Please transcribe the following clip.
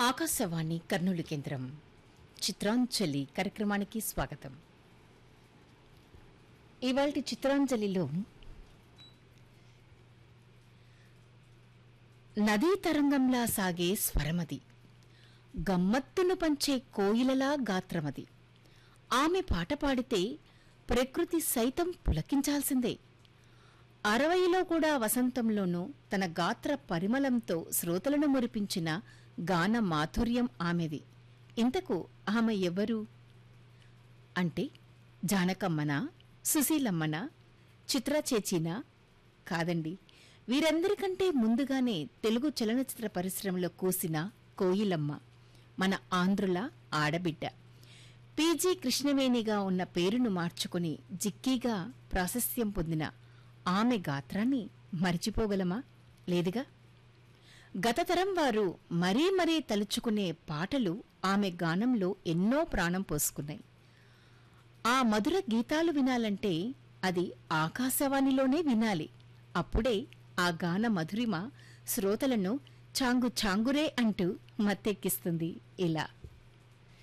ఆకాశవాణి కర్నూలు కేంద్రం చిత్రాంజలి కార్యక్రమానికి స్వాగతం ఇవాళ చిత్రాంజలిలో నదీ తరంగంలా సాగే స్వరమది గమ్మత్తును పంచే కోయిలలా గాత్రమది ఆమె పాట పాడితే ప్రకృతి సైతం పులకించాల్సిందే అరవైలో కూడా వసంతంలోనూ తన గాత్ర పరిమళంతో శ్రోతలను మురిపించిన గాన మాధుర్యం ఆమెది ఇంతకు ఆమె ఎవరు అంటే జానకమ్మనా సుశీలమ్మనా చిత్రా చేచీనా కాదండి వీరందరికంటే ముందుగానే తెలుగు చలనచిత్ర పరిశ్రమలో కూసిన కోయిలమ్మ మన ఆంధ్రుల ఆడబిడ్డ పీజీ కృష్ణవేణిగా ఉన్న పేరును మార్చుకుని జిక్కీగా ప్రాశస్త్యం పొందిన ఆమె గాత్రాన్ని మరిచిపోగలమా లేదుగా గత తరం వారు మరీ మరీ తలుచుకునే పాటలు ఆమె గానంలో ఎన్నో ప్రాణం పోసుకున్నాయి ఆ మధుర గీతాలు వినాలంటే అది ఆకాశవాణిలోనే వినాలి అప్పుడే ఆ గాన మధురిమ శ్రోతలను చాంగు చాంగురే అంటూ మత్తెక్కిస్తుంది ఇలా